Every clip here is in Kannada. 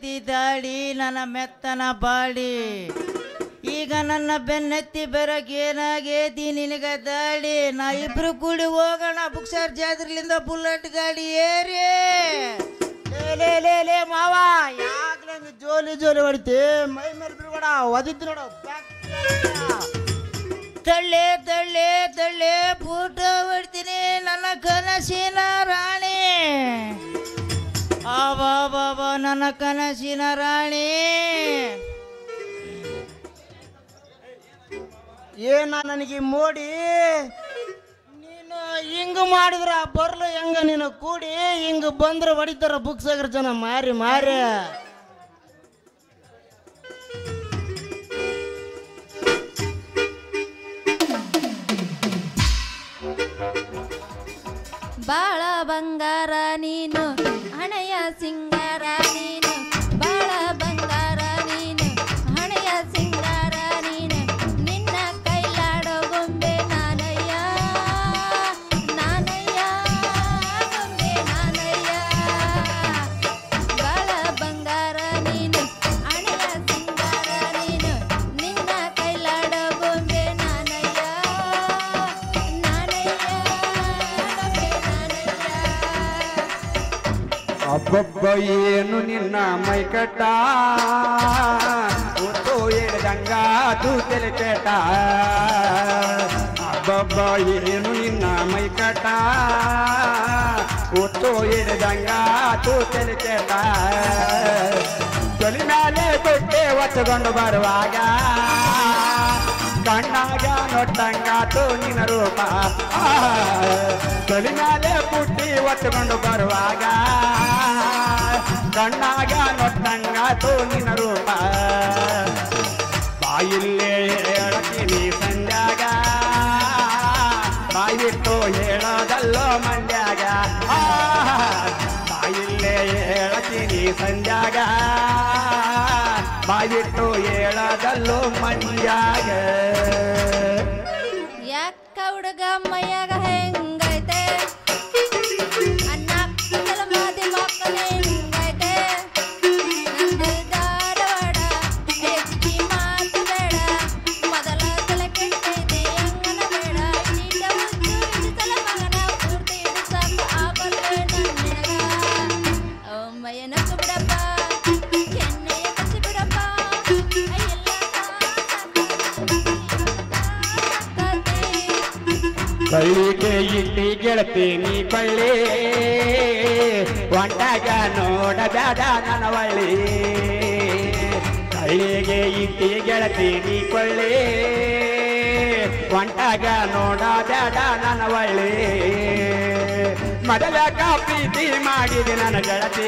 ಬಂದೈತಿ ದಾಡಿ ನನ್ನ ಮೆತ್ತನ ಬಾಡಿ ಈಗ ನನ್ನ ಬೆನ್ನೆತ್ತಿ ಬೆರಗ್ ಏನಾಗೈತಿ ನಿನಗ ದಾಡಿ ನಾ ಇಬ್ರು ಕೂಡಿ ಹೋಗೋಣ ಬುಕ್ಸಾರ್ ಜಾತ್ರೆಲಿಂದ ಬುಲೆಟ್ ಗಾಡಿ ಏರಿ ಲೇ ಲೇ ಲೇ ಲೇ ಮಾವ ಯಾಕ್ಲೆ ಹಂಗ್ ಜೋಲಿ ಜೋಲಿ ಹೊಡಿತಿ ಮೈ ಮೇಲೆ ಬಿಡ್ಬೇಡ ಒದಿತ್ತು ನೋಡು ತಳ್ಳೆ ತಳ್ಳೆ ತಳ್ಳೆ ಫೋಟೋ ಹೊಡ್ತೀನಿ ನನ್ನ ಕನಸಿನ ರಾಣಿ ಆ ಬಾಬಾ ನನ್ನ ಕನಸಿನ ರಾಣಿ ಏನ ನನಗೆ ಈ ಮೋಡಿ ನೀನು ಹಿಂಗ ಮಾಡಿದ್ರ ಬರ್ಲು ಹೆಂಗ ನೀನು ಕೂಡಿ ಹಿಂಗ ಬಂದ್ರ ಹೊಡಿತಾರ ಬುಕ್ಸ್ ಆಗಿರ ಜನ ಮಾರಿ ಮಾರಿ ಬಾಳ ಬಂಗಾರ ನೀನು ಹಣೆಯ ಸಿಂಗಾರ ನೀನು ಬಾಳ ಬಂಗಾರ ನೀನು ಹಣೆಯ ಸಿಂಗಾರ ನೀನು ನಿನ್ನ ಕೈಲಾಡೋ ಗೊಂಬೆ ನಾನಯ್ಯ ನಾನಯ್ಯ ಗೊಂಬೆ ನಾನಯ್ಯ ಬಾಳ ಬಂಗಾರ ನೀನು ಹಣೆಯ ಸಿಂಗಾರ ನೀನು ನಿನ್ನ ಕೈಲಾಡೋ ಗೊಂಬೆ ನಾನಯ್ಯ ನಾನಯ್ಯ ಗೊಂಬೆ ನಾನಯ್ಯ ಅಬ್ಬಬ್ಬ ಏನು ನಿನ್ನ ಮೈಕಟ್ಟ ಒತ್ತು ಹೇಳಿದಂಗ ತೂತೆಲೆ ಕೇಟ ಅಬ್ಬಬ್ಬ ಏನು ನಿನ್ನ ಮೈಕಟ್ಟ ಒತ್ತು ಹೇಳಿದಂಗ ತೂತೆಲೆ ಕೇಟ ತೊಲಿ ಮೇಲೆ ಕೊಟ್ಟೆ ಒತ್ತುಕೊಂಡು ಬರುವಾಗ ಕಣ್ಣಾಗ ನೊಟ್ಟಂಗಾತು ನಿನ್ನ ರೂಪ ಆ, ತೊಲಿ ಮೇಲೆ ಪುಟ್ಟಿ ಒತ್ತುಕೊಂಡು ಬರುವಾಗ ಕಣ್ಣಾಗ ನೊಟ್ಟಂಗಾತು ನಿನ್ನ ರೂಪ ಬಾಯಿಲ್ಲೇ ಹೇಳತೀನಿ ಸಂಧ್ಯಾಗ ಬಾಯಿಟ್ಟು ಹೇಳೋದಲ್ಲೋ ಮಂಡ್ಯಾಗ ಆ, ಬಾಯಿಲ್ಲೇ ಹೇಳತೀನಿ ಸಂಧ್ಯಾಗ ಬಾಯಿಟ್ಟು ಹೇಳೋದಲ್ಲೋ ಮಂಡ್ಯಾಗ ಯಾಕ ಹುಡುಗ ಮೈಯಾಗ ಹೆಂಗೈತೆ ಅನ್ನ ಕುಂದಲ ಮಾದಿ ಮಕ್ಕಳ ಹೆಂಗೈತೆ ನಂದು ಧಾರವಾಡ ಹೆಚ್ಚಿ ಮಾತು ಬೇಡ ಮೊದಲ ತಲೆ ಕೆಟ್ಟೈತೆ ಅಂಗನ ಬೇಡ ಇಡಿದ ಮುದ್ದು ಇಡಿಸಲ ಮಗನ ಪೂರ್ತಿ ಇಡಿಸಾಕ ಆಗಲ್ವೇ ನನ್ನಿನಗ ಅಮ್ಮಯ್ಯನಕ್ಕ ಬಿಡಪ್ಪ ಎಣ್ಣೆಯ ಕಸಿ ಬಿಡಪ್ಪ ಎಲ್ಲ ಕಳ್ಳಿಗೆ ಇಲ್ಲಿ ಗೆಳತಿ ನೀ ಕೊಳ್ಳಿ ಒಂಟಾಗ ನೋಡಬ್ಯಾಡ ನನ್ನ ಒಳ್ಳಿ ಕಳ್ಳಿಗೆ ಇಟ್ಟಿ ಗೆಳತಿ ನೀ ಕೊಳ್ಳಿ ಒಂಟಾಗ ನೋಡಬ್ಯಾಡ ನನ್ನ ಒಳ್ಳಿ ಮೊದಲ ಪ್ರೀತಿ ಮಾಡಿದೆ ನನ್ನ ಗೆಳತಿ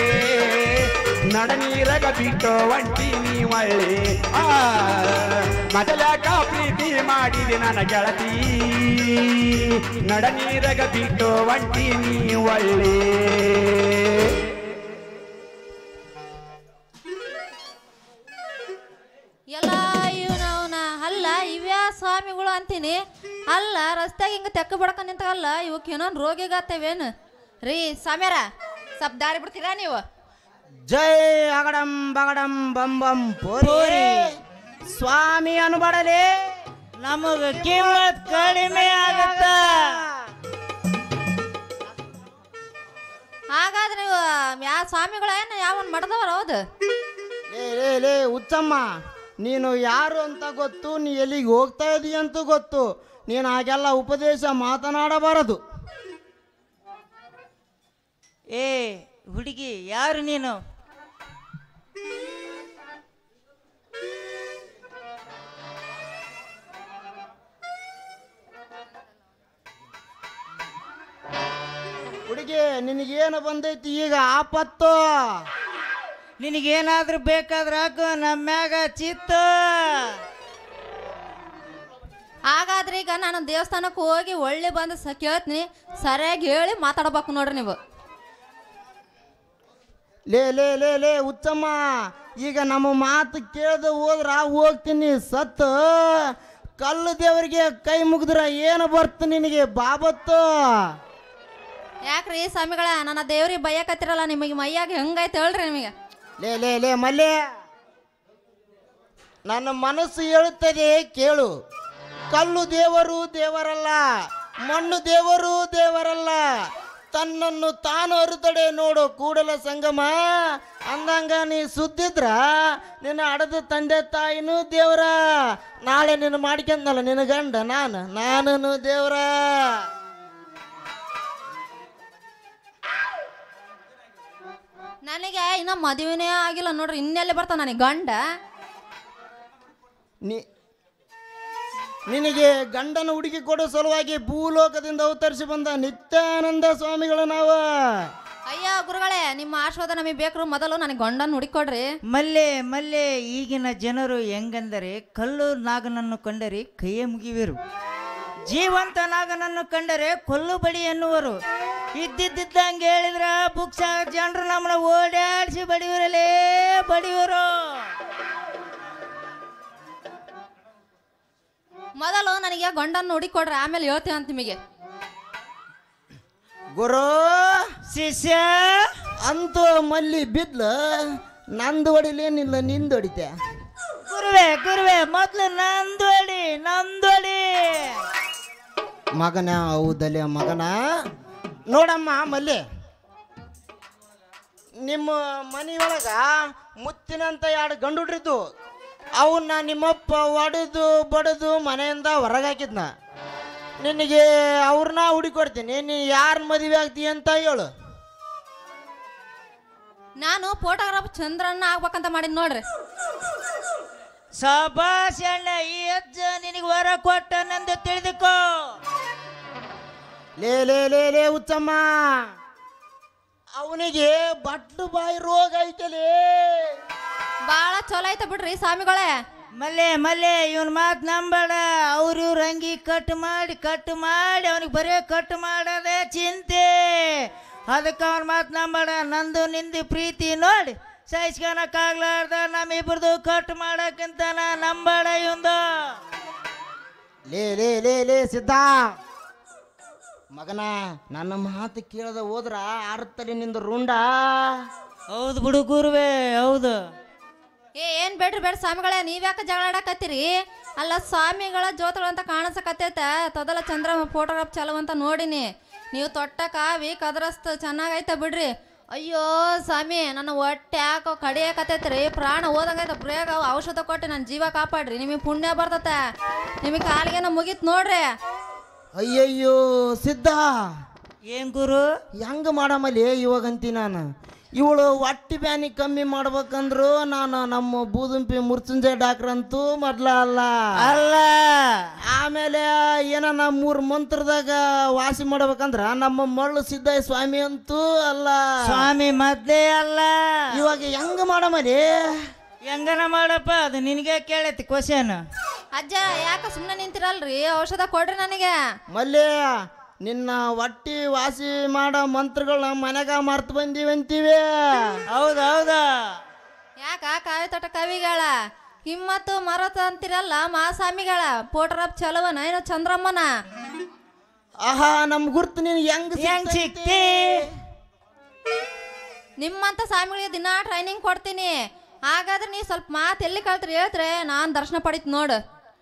ನಡ ನೀರಗ ಬಿಟ್ಟು ಒಂಟಿ ನೀ ಒಳ್ಳಿ ಆ ಮೊದಲ ಪ್ರೀತಿ ಮಾಡಿದೆ ನನ್ನ ಗೆಳತಿ ನಡ ನೀರಗ ಬಿಟ್ಟು ಒಂಟಿ ನೀ ಒಳ್ಳಿ ಎಲ್ಲ ಇವನವನ ಅಲ್ಲ ಇವ್ಯಾ ಸ್ವಾಮಿಗಳು ಅಂತೀನಿ ಅಲ್ಲ ರಸ್ತೆಗೆ ಹಿಂಗ ತೆಕ್ಕ ಬಡ್ಕ ನಿಂತಲ್ಲ ಇವಕ್ಕೆ ಏನೋ ರೋಗಿಗಾತವೇನು ರೀ ಸ್ವಾಮ್ಯಾರ ಸ್ವಲ್ಪ ದಾರಿ ಬಿಡ್ತೀರಾ ನೀವು ಜೈ ಅಗಡಂ ಬಗಡಂ ಬಂ ಬಂ ಪೋರಿ ಸ್ವಾಮಿ ಅನ್ಬಡಲೆ ನಮಗ ಕಿಮ್ಮತ್ ಕಡಿಮೆ ಆಗತ್ತ ಹಾಗಾದ್ರೆ ನೀವು ಯಾ ಸ್ವಾಮಿಗಳ ಏನು ಯಾವನ್ ಮಡ್ದವ್ರ ಹೌದು ಲೇ ಲೇ ಲೇ ಉಚ್ಚಮ್ಮ ನೀನು ಯಾರು ಅಂತ ಗೊತ್ತು ನೀ ಎಲ್ಲಿಗೆ ಹೋಗ್ತಾ ಇದೀಯ ಅಂತ ಗೊತ್ತು ನೀನು ಹಾಗೆಲ್ಲ ಉಪದೇಶ ಮಾತನಾಡಬಾರದು ಏ ಹುಡುಗಿ ಯಾರು ನೀನು ಹುಡುಗಿ ನಿನಗೇನು ಬಂದೈತಿ ಈಗ ಆಪತ್ತು ನಿನಗೇನಾದ್ರೂ ಬೇಕಾದ್ರೆ ಹಾಕು ನಮ್ಮ ಮ್ಯಾಗ ಚಿತ್ತು ಹಾಗಾದ್ರೆ ಈಗ ನಾನು ದೇವಸ್ಥಾನಕ್ಕೆ ಹೋಗಿ ಒಳ್ಳೆ ಬಂದು ಸ ಕೇಳ್ತೀನಿ ಸರಿಯಾಗಿ ಹೇಳಿ ಮಾತಾಡ್ಬೇಕು ನೋಡ್ರಿ ನೀವು ಲೇ ಲೇ ಲೇ ಲೇ ಉಚ್ಚಮ್ಮ ಈಗ ನಮ್ಮ ಮಾತು ಕೇಳ್ದೆ ಹೋದ್ರ ಹೋಗ್ತೀನಿ ಸತ್ತು ಕಲ್ಲು ದೇವರಿಗೆ ಕೈ ಮುಗಿದ್ರ ಏನು ಬರ್ತು ನಿನಗೆ ಬಾಬತ್ತು ಯಾಕ್ರಿ ಸ್ವಾಮಿಗಳ ನನ್ನ ದೇವ್ರಿಗೆ ಬೈಯಕತ್ತಿರಲ್ಲ ನಿಮಗೆ ಮೈಯಾಗ ಹೆಂಗೈತೆ ಹೇಳ್ರಿ ನಿಮಗೆ ಲೇ ಲೇ ಲೇ ಮಲ್ಲೆ ನನ್ನ ಮನಸ್ಸು ಹೇಳುತ್ತದೆ ಕೇಳು ಕಲ್ಲು ದೇವರು ದೇವರಲ್ಲ ಮಣ್ಣು ದೇವರು ದೇವರಲ್ಲ ತನ್ನನ್ನು ತಾನು ಅರುತಡೆ ನೋಡು ಕೂಡಲ ಸಂಗಮ ಅಂದಂಗ ನೀ ಸುದ್ದಿದ್ರ ನಿನ್ನ ಅಡದ ತಂದೆ ತಾಯಿನೂ ದೇವರ ನಾಳೆ ನಿನ್ನ ಮಾಡ್ಕೊಂಡಲ್ಲ ನಿನ್ನ ಗಂಡ ನಾನು ನಾನು ದೇವರ ನನಗೆ ಇನ್ನ ಮದುವೆನೇ ಆಗಿಲ್ಲ ನೋಡ್ರಿ ಇನ್ನೆಲ್ಲಿ ಬರ್ತಾವ ನನಗೆ ಗಂಡ ನೀ ನಿನಗೆ ಗಂಡನ ಹುಡುಗಿ ಕೊಡೋ ಸಲುವಾಗಿ ಭೂಲೋಕದಿಂದ ಅವತರಿಸಿ ಬಂದ ನಿತ್ಯಾನಂದ ಸ್ವಾಮಿಗಳು ನಾವು ಅಯ್ಯ ಗುರುಗಳೇ ನಿಮ್ಮ ಆಶೀರ್ವಾದ ನಮಗೆ ಬೇಕು ಮೊದಲು ನನಗೆ ಗಂಡನ ಹುಡುಕೊಡ್ರಿ ಮಲ್ಲೆ ಮಲ್ಲೆ ಈಗಿನ ಜನರು ಹೆಂಗಂದರೆ ಕಲ್ಲು ನಾಗನನ್ನು ಕಂಡರೆ ಕೈಯೇ ಮುಗಿಯುವರು ಜೀವಂತ ನಾಗನನ್ನು ಕಂಡರೆ ಕೊಲ್ಲು ಬಡಿ ಎನ್ನುವರು ಇದ್ದಿದ್ದಂಗೆ ಹೇಳಿದ್ರ ಬುಕ್ಸ ಜನರು ನಮ್ಮನ್ನ ಓಡಾಡಿಸಿ ಬಡಿಯವರಲೇ ಬಡಿಯವರು ಮೊದಲು ನನಗೆ ಗಂಡನ ಹುಡುಕೊಡ್ರಿ ಆಮೇಲೆ ಹೇಳ್ತೀನಿ ಅಂತ ನಿಮಗೆ ಗುರು ಶಿಷ್ಯ ಅಂತೂ ಮಲ್ಲಿ ಬಿದ್ಲ ನಂದು ಹೊಡಿಲೇನಿಲ್ಲ ನಿಂದು ಹೊಡಿತೆ ಗುರುವೆ ಗುರುವೆ ಮೊದ್ಲು ನಂದೊಡಿ ನಂದೊಡಿ ಮಗನ ಹೌದಲೆ ಮಗನ ನೋಡಮ್ಮ ಮಲ್ಲಿ ನಿಮ್ಮ ಮನೆಯೊಳಗ ಮುತ್ತಿನಂತ ಎರಡು ಗಂಡು ಹುಡ್ರಿದ್ದು ಅವನ್ನ ನಿಮ್ಮಪ್ಪ ಒಡೆದು ಬಡದು ಮನೆಯಿಂದ ಹೊರಗಾಕಿದ್ನ ನಿನಗೆ ಅವ್ರನ್ನ ಹುಡುಕೊಡ್ತೀನಿ ನೀ ಯಾರ ಮದುವೆ ಆಗ್ತೀಯ ಅಂತ ಹೇಳು ನಾನು ಫೋಟೋಗ್ರಾಫ್ ಚಂದ್ರನ್ನ ಆಗ್ಬೇಕಂತ ಮಾಡಿದ್ ನೋಡ್ರಿ ಸಭಾಷ್ ಅಣ್ಣ ಈ ಅಜ್ಜ ನಿನಗೆ ವರ ಕೊಟ್ಟನೆಂದು ತಿಳಿದುಕೋ ಲೇ ಲೇ ಲೇ ಲೇ ಉತ್ತಮ್ಮ ಅವನಿಗೆ ಬಟ್ಟು ಬಾಯಿ ರೋಗ ಐತಲೇ ಬಾಳ ಚಲೋ ಐತೆ ಬಿಡ್ರಿ ಸ್ವಾಮಿಗಳೇ ಮಲ್ಲೆ ಮಲ್ಲೆ ಇವನ್ ಮಾತು ನಂಬೇಡ ಅವ್ರ ಇವ್ರ ಅಂಗಿ ಕಟ್ ಮಾಡಿ ಕಟ್ ಮಾಡಿ ಅವನಿಗೆ ಬರೇ ಕಟ್ ಮಾಡೋದೇ ಚಿಂತೆ ಅದಕ್ಕೆ ಅವನ ಮಾತು ನಂಬೇಡ ನಂದು ನಿಂದು ಪ್ರೀತಿ ನೋಡಿ ಸಹಿಸ್ಕೊಳಕ್ಕಾಗ್ಲಾರ್ದ ನಮ್ಮಿಬ್ರದು ಕಟ್ ಮಾಡಕ್ಕಂತ ನಾ ನಂಬೇಡ ಇವಂದು ಲೇ ಲೇ ಲೇ ಲೇ ಸಿದ್ಧ ಮಗನ ನನ್ನ ಮಾತು ಕೇಳದ ಹೋದ್ರ ಆರ್ತಲಿ ನಿಂದ ರುಂಡ ಹೌದು ಬಿಡು ಗುರುವೆ ಹೌದು ಏ ಏನ್ ಬೇಡ್ರಿ ಬೇಡ ಸ್ವಾಮಿಗಳೇ ನೀವ್ಯಾಕೆ ಜಗಳ ಆಡಕತ್ತೀರಿ ಅಲ್ಲ ಸ್ವಾಮಿಗಳ ಜೋತಗಳಂತ ಕಾಣಿಸಕತ್ತೈತ ತೊದಲ ಚಂದ್ರ ಫೋಟೋಗ್ರಾಫ್ ಚಲೋ ಅಂತ ನೋಡಿನಿ ನೀವು ತೊಟ್ಟ ಕಾವಿ ಕದರಸ್ತ ಚೆನ್ನಾಗೈತ ಬಿಡ್ರಿ ಅಯ್ಯೋ ಸ್ವಾಮಿ ನನ್ನ ಹೊಟ್ಟೆ ಯಾಕೋ ಕಡಿಯಕತ್ತೈತ್ರಿ ಪ್ರಾಣ ಹೋದಂಗೈತ ಬೇಗ ಔಷಧ ಕೊಟ್ಟು ನನ್ನ ಜೀವ ಕಾಪಾಡ್ರಿ ನಿಮಗೆ ಪುಣ್ಯ ಬರ್ತತೆ ನಿಮಗೆ ಕಾಲಿಗೆ ಮುಗೀತ್ ನೋಡ್ರಿ ಅಯ್ಯಯ್ಯೋ ಸಿದ್ಧ ಏನ್ ಗುರು ಹೆಂಗ ಮಾಡಮಲ್ಲಿ ಇವಾಗಂತಿ ನಾನು ಇವಳು ಹೊಟ್ಟಿ ಬ್ಯಾನಿ ಕಮ್ಮಿ ಮಾಡ್ಬೇಕಂದ್ರು ನಾನು ನಮ್ಮ ಬೂದುಂಪಿ ಮುರ್ಚುಂಜೆ ಡಾಕ್ಟರ್ ಅಂತೂ ಮೊದ್ಲ ಅಲ್ಲ ಅಲ್ಲ ಆಮೇಲೆ ಏನ ಮೂರು ಮಂತ್ರದಾಗ ವಾಸಿ ಮಾಡ್ಬೇಕಂದ್ರ ನಮ್ಮ ಮಳ್ಳು ಸಿದ್ದಯ್ಯ ಸ್ವಾಮಿ ಅಂತೂ ಅಲ್ಲ ಸ್ವಾಮಿ ಮೊದ್ಲೇ ಅಲ್ಲ ಇವಾಗ ಹೆಂಗ ಮಾಡಮಲ್ಲಿ ಹೆಂಗನ ಮಾಡಪ್ಪ ಅದು ನಿನಗೆ ಕೇಳೈತಿ ಕ್ವಶನ್ ಅಜ್ಜ ಯಾಕೆ ಸುಮ್ಮನೆ ನಿಂತಿರಲ್ರಿ ಔಷಧ ಕೊಡ್ರಿ ನನಗೆ ಮಲ್ಲೆ ನಿನ್ನ ಹೊಟ್ಟಿ ವಾಸಿ ಮಾಡೋ ಮಂತ್ರಗಳನ್ನ ಮನೆಗ ಮರ್ತು ಬಂದೀವಂತೀವಿ ಹೌದು ಹೌದು ಯಾಕ ಕಾವಿ ತೋಟ ಕವಿಗಳ ಕಿಮ್ಮತ್ತು ಮರತ ಅಂತಿರಲ್ಲ ಮಾ ಸ್ವಾಮಿಗಳ ಫೋಟೋಗ್ರಾಫ್ ಚಲವನ ಏನೋ ಚಂದ್ರಮ್ಮನ ಆಹಾ ನಮ್ ಗುರ್ತು ನೀನ್ ಹೆಂಗ್ ಹೆಂಗ್ ಸಿಕ್ತಿ ನಿಮ್ಮಂತ ಸ್ವಾಮಿಗಳಿಗೆ ದಿನ ಟ್ರೈನಿಂಗ್ ಕೊಡ್ತೀನಿ ಹಾಗಾದ್ರೆ ನೀ ಸ್ವಲ್ಪ ಮಾತು ಎಲ್ಲಿ ಕಳ್ತ್ರಿ ಹೇಳ್ತ್ರೆ ನಾನು ದರ್ಶನ ಪಡಿತ್ ನೋಡು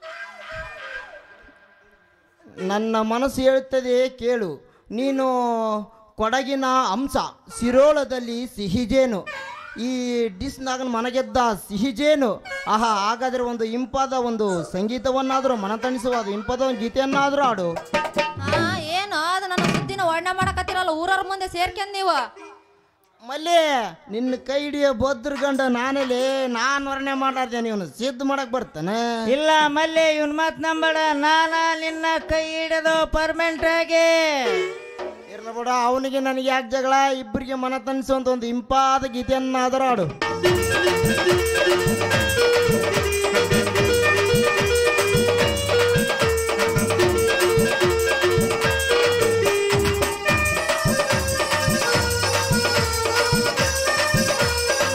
ನನ್ನ ಮನಸ್ಸು ಹೇಳುತ್ತದೆ ಕೇಳು ನೀನು ಕೊಡಗಿನ ಅಂಶ ಸಿರೋಳದಲ್ಲಿ ಸಿಹಿಜೇನು ಈ ಡಿಸ್ನಾಗ ಮನಗೆದ್ದ ಸಿಹಿಜೇನು ಆಹಾ ಹಾಗಾದ್ರೆ ಒಂದು ಇಂಪಾದ ಒಂದು ಸಂಗೀತವನ್ನಾದರೂ ಮನತಣಿಸುವ ಅದು ಇಂಪಾದ ಒಂದು ಗೀತೆಯನ್ನಾದರೂ ಆಡು ಹಾ ಏನು ಅದು ನನ್ನ ಸುದ್ದಿನ ವರ್ಣ ಮಾಡಕತ್ತಿರಲ್ಲ ಊರವ್ರ ಮುಂದೆ ಸೇರ್ಕೊಂಡ್ ನೀವು ಮಲ್ಲಿ ನಿನ್ನ ಕೈ ಹಿಡಿಯೋ ಬದ್ರ ಗಂಡ ನಾನೇಲಿ ನಾನು ವರ್ಣೆ ಮಾಡಾರ್ದೆ ನೀನು ಸಿದ್ಧ ಮಾಡಕ್ ಬರ್ತಾನೆ ಇಲ್ಲ ಮಲ್ಲೆ ಇವನ್ ಮಾತ್ ನಂಬೇಡ ನಾನ ನಿನ್ನ ಕೈ ಹಿಡಿದು ಪರ್ಮನೆಂಟ್ ಆಗಿ ಇರ್ಲ ಬಿಡ ಅವನಿಗೆ ನನಗೆ ಯಾಕೆ ಜಗಳ ಇಬ್ಬರಿಗೆ ಮನ ತಣಿಸುವಂತ ಒಂದು ಇಂಪಾದ ಗೀತೆಯನ್ನಾದರೂ ಆಡು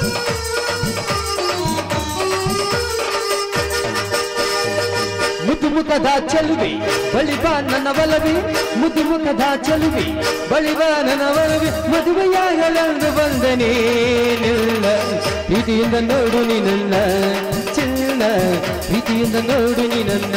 ಮುದ್ದು ಮುಖದ ಚೆಲುವೆ ಬಳಿವ ನನ್ನ ಒಲವಿ ಮುದ್ದು ಮುಖದ ಚೆಲುವೆ ಬಳಿವ ನನ್ನ ಒಲವಿ ಮದುವೆಯಾಗಲೆಂದು ಬಂದನೆ ನಿಲ್ಲ ಪ್ರೀತಿಯಿಂದ ನೋಡು ನೀ ನನ್ನ ಚಿನ್ನ ಪ್ರೀತಿಯಿಂದ ನೋಡು ನೀ ನನ್ನ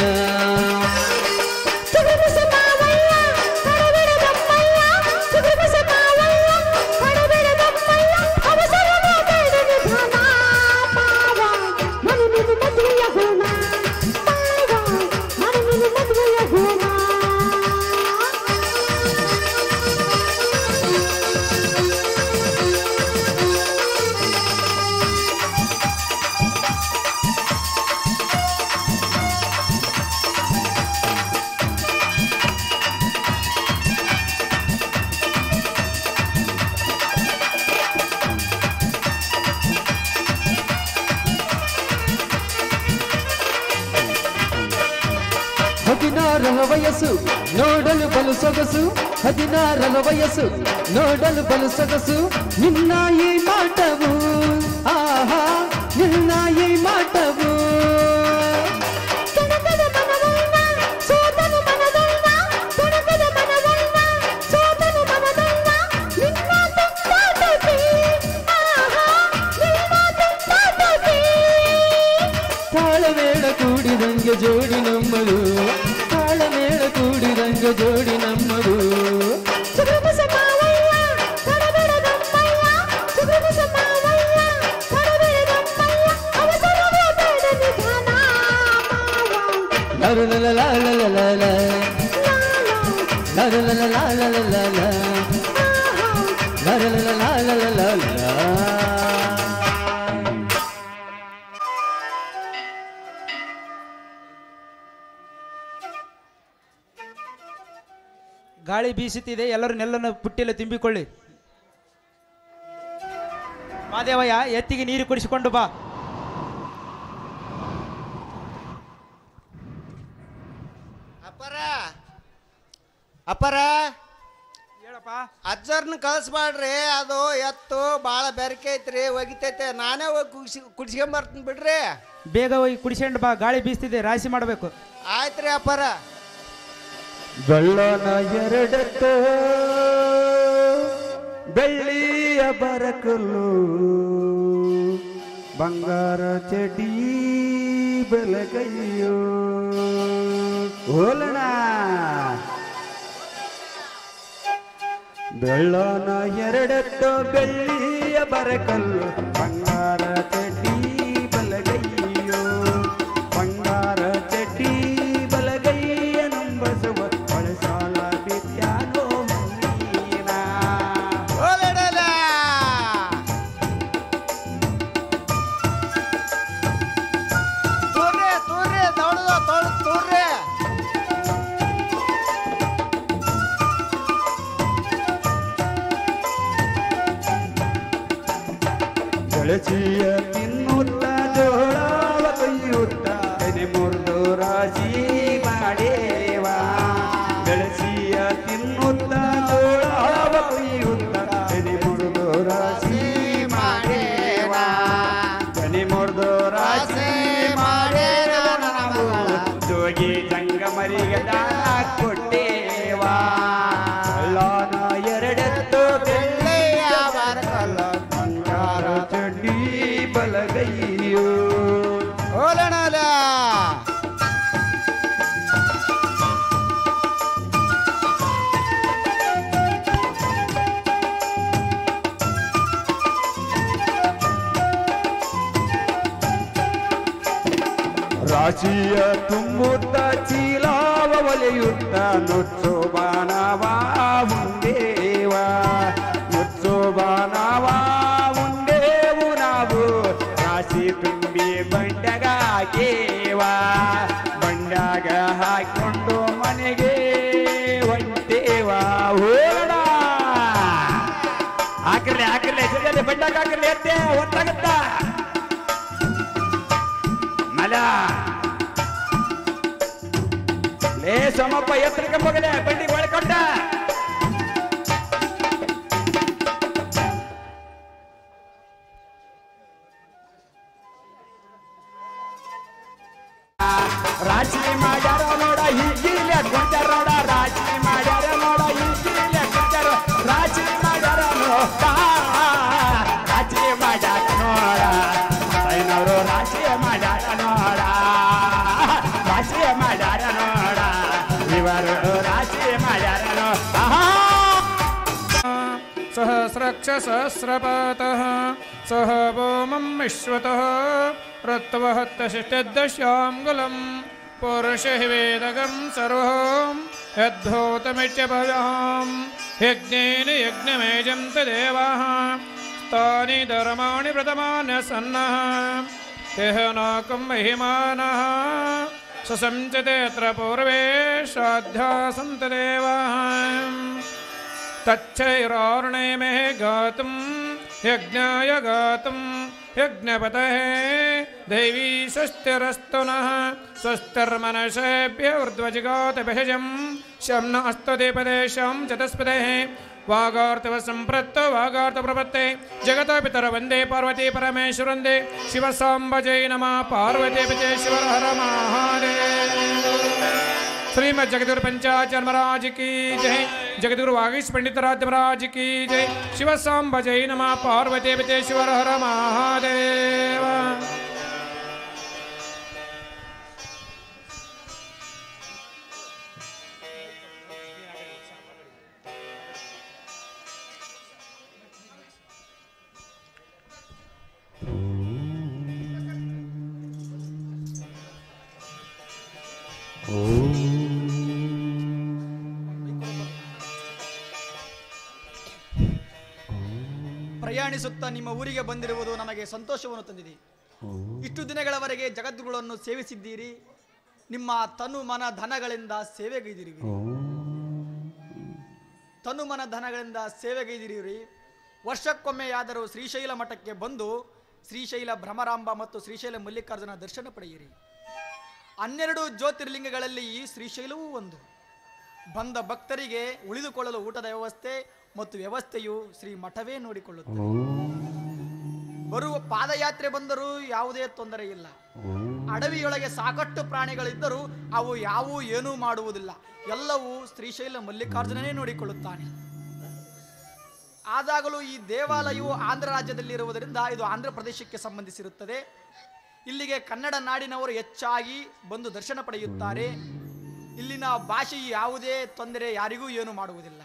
ಹದಿನಾರರ ವಯಸ್ಸು ನೋಡಲು ಬಲು ಸೊಗಸು ಹದಿನಾರರ ವಯಸ್ಸು ನೋಡಲು ಬಲು ಸೊಗಸು ನಿನ್ನ ಈ ಮಾಟವು ಆಹಾ ನಿನ್ನ ಈ ಮಾಟವು ತಾಳಮೇಳ ಕೂಡಿದಂಗೆ ಜೋಡಿ ನಮ್ಮದು ತಾಳಮೇಳ ಕೂಡಿದಂಗೆ ಜೋಡಿ ನಮ್ಮದು ಲರಲಲಲಲಲಲಲ. ಲರಲಲಲಲಲಲಲ. ಲರಲಲಲಲಲಲ. ಗಾಳಿ ಬೀಸುತ್ತಿದೆ ಎಲ್ಲರೂ ನೆಲ್ಲನ್ನು ಪುಟ್ಟಿಯಲ್ಲಿ ತುಂಬಿಕೊಳ್ಳಿ ಮಾದೇವಯ್ಯ ಎತ್ತಿಗೆ ನೀರು ಕುಡಿಸಿಕೊಂಡು ಬಾ ಅಪ್ಪರ ಅಪ್ಪರ ಹೇಳಪ್ಪ ಅಜ್ಜರ್ನ ಕಳಿಸ್ಬಾಡ್ರಿ ಅದು ಎತ್ತು ಭಾಳ ಬೆರಕೆ ಐತ್ರಿ ಒಗಿತೈತೆ ನಾನೇ ಹೋಗಿ ಕುಡ್ಸಿ ಕುಡ್ಸ್ಕೊಂಬರ್ತೀನಿ ಬಿಡ್ರಿ ಬೇಗ ಹೋಗಿ ಕುಡಿಸ್ಕೊಂಡು ಬಾ ಗಾಳಿ ಬೀಸ್ತಿದೆ ರಾಶಿ ಮಾಡಬೇಕು ಆಯ್ತ್ರಿ ಅಪ್ಪರ ಬೆಳ್ಳನ ಎರಡೆತ್ತ ಬೆಳ್ಳಿಯ ಬರಕಲ್ಲು ಬಂಗಾರ ಚಟಿ ಬೆಲಗೈಯೋ ಓಲಣ ಬೆಳ್ಳನ ಎರಡೆತ್ತು ಬೆಳ್ಳಿಯ ಬರಕಲ್ಲು ಬಂಗಾರ ಚಟಿ ಬಲಗೈಯೋ ಬಂಗಾರ ಚಟಿ ಬಲಗೈಯ ನಂಬಸುವ ಬಳಸಾಲ ಬಿತ್ಯಾನೋ ಮೀನ ಓಲಡಲ ತೂರ್ರಿ ತೂರ್ರಿ ದೌಡದ ತೊಳೆದು ತೂರ್ರಿ ಗೆಳಚಿಯ ತಿನ್ನುತ್ತ ಜೋಳವ ಕೊಯ್ಯುತ್ತ ತೆನೆ ಮುರಿದು ರಾಶಿ ಮಾಡೇವಾ ಗೆಳಚಿಯ ತಿನ್ನುತ್ತ ಜೋಳವ ಕೊಯ್ಯುತ್ತ ತೆನೆ ಮುರಿದು ರಾಶಿ ಮಾಡೇವಾ ತೆನೆ ಮುರಿದು ರಾಶಿ ಮಾಡೇವಾ ನಾವು ಜೋಗಿ ಜಂಗಮರಿಗೆ ದಾನ ಕೊಟ್ಟೇವಾ ಅಲ್ಲಾನ ಎರಡೆತ್ತು ಬೆಳ್ಳೆಯ ಬರಕಲ್ಲ ಬಂಗಾರ ಚಡ್ಡಿ ಬಲಗೈಯೋ ಓಲಣಲ ರಾಶಿಯ ತುಂಬುತ್ತ ಚೀಲಾವ ಒಲೆಯುತ್ತ ನುಚ್ಚು ಬಾಣವ ಉಂಡೇವ ನುಚ್ಚು ಬಾಣವ ಉಂಡೇವು ನಾವು ರಾಶಿ ತುಂಬಿ ಬಂಡಗ ಹಾಕೇವ ಬಂಡಾಗ ಹಾಕೊಂಡು ಮನೆಗೆ ಹೊಂಟೇವ ಹೋಡ ಹಾಕಿರ್ಲಿ ಹಾಕಿರ್ಲಿ ಜೊತೆ ಬಂಡಾಗ ಹಾಕಿರ್ಲಿ ಎತ್ತೆ ಒತ್ತಾಗತ್ತ ಮಲ ಲೇ ಸೋಮಪ್ಪ ಎತ್ತರಕ್ಕೆ ಹೋಗಲೆ ಬಂಡಿ ಒಳಕೊಂಡ ರಾಶಿ ಮಾಡ್ಯಾರ सहस्रपातः सह भौमं विश्वतः रत्वहत्तशिष्टदश्याङ्गुलम् पुरुषवेदकं सर्वं यद्भूतमित्यभयाम् यज्ञेन यज्ञमेजं तदेवाः तानि धर्माणि प्रथमान्यसन्नः यः नाकं महिमानः ससञ्चते अत्र पूर्वे श्राद्धा सन्तदेवाः तच्छैरार्णे मे गातुं यज्ञाय गातुं यज्ञपतये दैवी स्वस्तिरस्तु नः स्वस्तिर्मनसेभ्य ऊर्ध्वजिगातभिषजं शं न अस्तदेपदेशं चतुष्पदेः वागार्थवसम्प्रत्त वागार्थप्रपत्ते जगतपितर वन्दे पार्वती परमेश्वरन्दे शिवसाम्बजै नमः पार्वतीपते शिवर हर महादेव श्रीमद जगदुर पंचाचार्य महाराज की जय जगदुर वागीश पंडित राज महाराज की जय शिव सांब जय नमः पार्वती पतेश्वर हर महादेव ಪ್ರಯಾಣಿಸುತ್ತಾ ನಿಮ್ಮ ಊರಿಗೆ ಬಂದಿರುವುದು ನಮಗೆ ಸಂತೋಷವನ್ನು ತಂದಿದೆ ಇಷ್ಟು ದಿನಗಳವರೆಗೆ ಜಗದ್ಗುರುಗಳನ್ನು ಸೇವಿಸಿದ್ದೀರಿ ನಿಮ್ಮ ತನು ಮನ ಧನಗಳಿಂದ ಸೇವೆಗೈದಿರುವಿರಿ ತನು ಮನ ಧನಗಳಿಂದ ಸೇವೆಗೈದಿರುವಿರಿ ವರ್ಷಕ್ಕೊಮ್ಮೆಯಾದರೂ ಶ್ರೀಶೈಲ ಮಠಕ್ಕೆ ಬಂದು ಶ್ರೀಶೈಲ ಭ್ರಮರಾಂಬ ಮತ್ತು ಶ್ರೀಶೈಲ ಮಲ್ಲಿಕಾರ್ಜುನ ದರ್ಶನ ಪಡೆಯಿರಿ ಹನ್ನೆರಡು ಜ್ಯೋತಿರ್ಲಿಂಗಗಳಲ್ಲಿ ಈ ಶ್ರೀಶೈಲವೂ ಒಂದು ಬಂದ ಭಕ್ತರಿಗೆ ಉಳಿದುಕೊಳ್ಳಲು ಊಟದ ವ್ಯವಸ್ಥೆ ಮತ್ತು ವ್ಯವಸ್ಥೆಯು ಶ್ರೀ ಮಠವೇ ನೋಡಿಕೊಳ್ಳುತ್ತದೆ ಬರುವ ಪಾದಯಾತ್ರೆ ಬಂದರೂ ಯಾವುದೇ ತೊಂದರೆ ಇಲ್ಲ ಅಡವಿಯೊಳಗೆ ಸಾಕಷ್ಟು ಪ್ರಾಣಿಗಳಿದ್ದರೂ ಅವು ಯಾವುವು ಏನೂ ಮಾಡುವುದಿಲ್ಲ ಎಲ್ಲವೂ ಶ್ರೀಶೈಲ ಮಲ್ಲಿಕಾರ್ಜುನನೇ ನೋಡಿಕೊಳ್ಳುತ್ತಾನೆ ಆದಾಗಲೂ ಈ ದೇವಾಲಯವು ಆಂಧ್ರ ರಾಜ್ಯದಲ್ಲಿರುವುದರಿಂದ ಇದು ಆಂಧ್ರ ಪ್ರದೇಶಕ್ಕೆ ಸಂಬಂಧಿಸಿರುತ್ತದೆ ಇಲ್ಲಿಗೆ ಕನ್ನಡ ನಾಡಿನವರು ಹೆಚ್ಚಾಗಿ ಬಂದು ದರ್ಶನ ಪಡೆಯುತ್ತಾರೆ ಇಲ್ಲಿನ ಭಾಷೆ ಯಾವುದೇ ತೊಂದರೆ ಯಾರಿಗೂ ಏನು ಮಾಡುವುದಿಲ್ಲ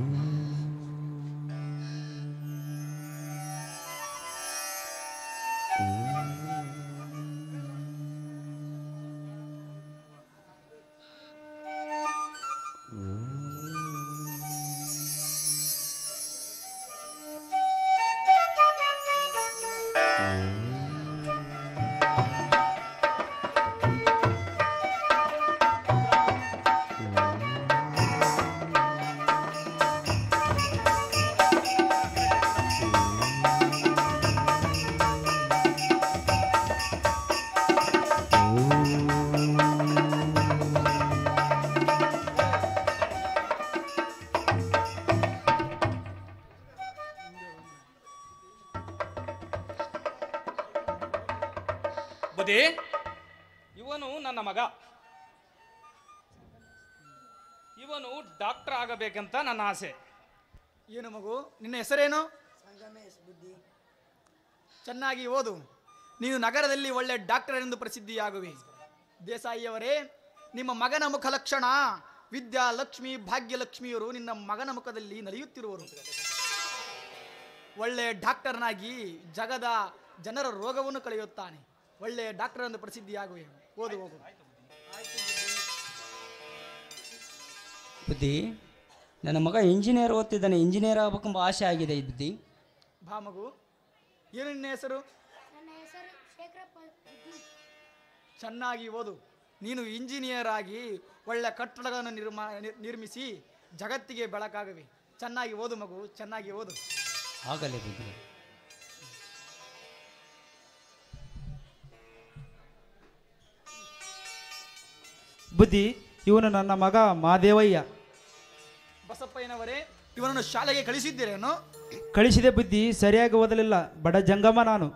ಬುದ್ಧಿ ಇವನು ನನ್ನ ಮಗ ಇವನು ಡಾಕ್ಟರ್ ಆಗಬೇಕಂತ ನನ್ನ ಆಸೆ ಏನು ಮಗು ನಿನ್ನ ಹೆಸರೇನು ಚೆನ್ನಾಗಿ ಓದು ನೀನು ನಗರದಲ್ಲಿ ಒಳ್ಳೆ ಡಾಕ್ಟರ್ ಎಂದು ಪ್ರಸಿದ್ಧಿಯಾಗುವೆ ದೇಸಾಯಿಯವರೇ ನಿಮ್ಮ ಮಗನ ಮುಖ ಲಕ್ಷಣ ವಿದ್ಯಾ ಲಕ್ಷ್ಮಿ ಭಾಗ್ಯಲಕ್ಷ್ಮಿಯರು ನಿನ್ನ ಮಗನ ಮುಖದಲ್ಲಿ ನಲಿಯುತ್ತಿರುವರು ಒಳ್ಳೆ ಡಾಕ್ಟರ್ನಾಗಿ ಜಗದ ಜನರ ರೋಗವನ್ನು ಕಳೆಯುತ್ತಾನೆ ಒಳ್ಳೆ ಡಾಕ್ಟರ್ ಎಂದು ಪ್ರಸಿದ್ಧಿಯಾಗುವೆ ಓದು ಹೋಗು ಬುದ್ಧಿ ನನ್ನ ಮಗ ಇಂಜಿನಿಯರ್ ಓದ್ತಿದ್ದಾನೆ ಇಂಜಿನಿಯರ್ ಆಗ್ಬೇಕೆಂಬ ಆಸೆ ಆಗಿದೆ ಈ ಬುದ್ಧಿ ಬಾ ಮಗು ಏನು ನಿನ್ನ ಹೆಸರು ಚೆನ್ನಾಗಿ ಓದು ನೀನು ಇಂಜಿನಿಯರ್ ಆಗಿ ಒಳ್ಳೆ ಕಟ್ಟಡಗಳನ್ನು ನಿರ್ಮಾ ನಿರ್- ನಿರ್ಮಿಸಿ ಜಗತ್ತಿಗೆ ಬೆಳಕಾಗವೆ ಚೆನ್ನಾಗಿ ಓದು ಮಗು ಚೆನ್ನಾಗಿ ಓದು ಆಗಲೇ ಬುದ್ಧಿ ಬುದ್ಧಿ ಇವನು ನನ್ನ ಮಗ ಮಾದೇವಯ್ಯ ಬಸಪ್ಪಯ್ಯನವರೇ ಇವನನ್ನು ಶಾಲೆಗೆ ಕಳಿಸಿದ್ದೀರೇನು ಕಳಿಸಿದೆ ಬುದ್ಧಿ ಸರಿಯಾಗಿ ಓದಲಿಲ್ಲ ಬಡ ಜಂಗಮ ನಾನು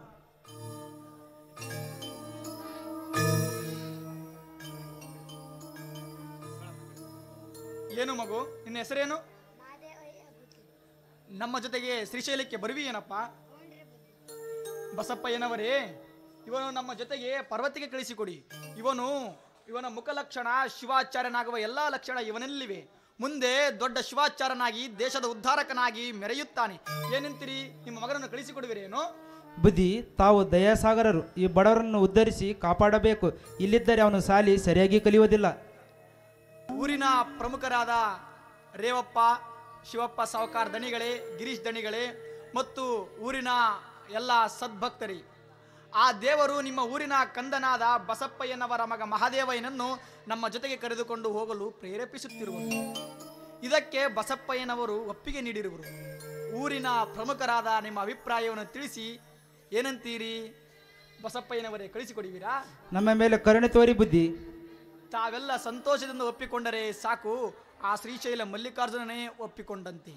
ಏನು ಮಗು ನಿನ್ನ ಹೆಸರೇನು ನಮ್ಮ ಜೊತೆಗೆ ಶ್ರೀಶೈಲಕ್ಕೆ ಬರುವಿಯೇನಪ್ಪ ಬಸಪ್ಪಯ್ಯನವರೇ ಇವನು ನಮ್ಮ ಜೊತೆಗೆ ಪರ್ವತಿಗೆ ಕಳಿಸಿಕೊಡಿ ಇವನು ಇವನ ಮುಖ ಲಕ್ಷಣ ಶಿವಾಚಾರ್ಯನಾಗುವ ಎಲ್ಲಾ ಲಕ್ಷಣ ಇವನಲ್ಲಿವೆ ಮುಂದೆ ದೊಡ್ಡ ಶಿವಾಚಾರನಾಗಿ ದೇಶದ ಉದ್ಧಾರಕನಾಗಿ ಮೆರೆಯುತ್ತಾನೆ ಏನಂತೀರಿ ನಿಮ್ಮ ಮಗನನ್ನು ಕಳಿಸಿಕೊಡುವಿರೇನು ಬುದ್ಧಿ ತಾವು ದಯಾಸಾಗರರು ಈ ಬಡವರನ್ನು ಉದ್ಧರಿಸಿ ಕಾಪಾಡಬೇಕು ಇಲ್ಲಿದ್ದರೆ ಅವನು ಸಾಲಿ ಸರಿಯಾಗಿ ಕಲಿಯುವುದಿಲ್ಲ ಊರಿನ ಪ್ರಮುಖರಾದ ರೇವಪ್ಪ ಶಿವಪ್ಪ ಸಾವುಕಾರ ದಣಿಗಳೇ ಗಿರೀಶ್ ದಣಿಗಳೇ ಮತ್ತು ಊರಿನ ಎಲ್ಲ ಸದ್ಭಕ್ತರಿ ಆ ದೇವರು ನಿಮ್ಮ ಊರಿನ ಕಂದನಾದ ಬಸಪ್ಪಯ್ಯನವರ ಮಗ ಮಹಾದೇವಯ್ಯನನ್ನು ನಮ್ಮ ಜೊತೆಗೆ ಕರೆದುಕೊಂಡು ಹೋಗಲು ಪ್ರೇರೇಪಿಸುತ್ತಿರುವರು ಇದಕ್ಕೆ ಬಸಪ್ಪಯ್ಯನವರು ಒಪ್ಪಿಗೆ ನೀಡಿರುವರು ಊರಿನ ಪ್ರಮುಖರಾದ ನಿಮ್ಮ ಅಭಿಪ್ರಾಯವನ್ನು ತಿಳಿಸಿ ಏನಂತೀರಿ ಬಸಪ್ಪಯ್ಯನವರೇ ಕಳಿಸಿಕೊಡುವಿರಾ ನಮ್ಮ ಮೇಲೆ ಕರುಣೆ ತೋರಿ ಬುದ್ಧಿ ತಾವೆಲ್ಲ ಸಂತೋಷದಿಂದ ಒಪ್ಪಿಕೊಂಡರೆ ಸಾಕು ಆ ಶ್ರೀಶೈಲ ಮಲ್ಲಿಕಾರ್ಜುನನೇ ಒಪ್ಪಿಕೊಂಡಂತೆ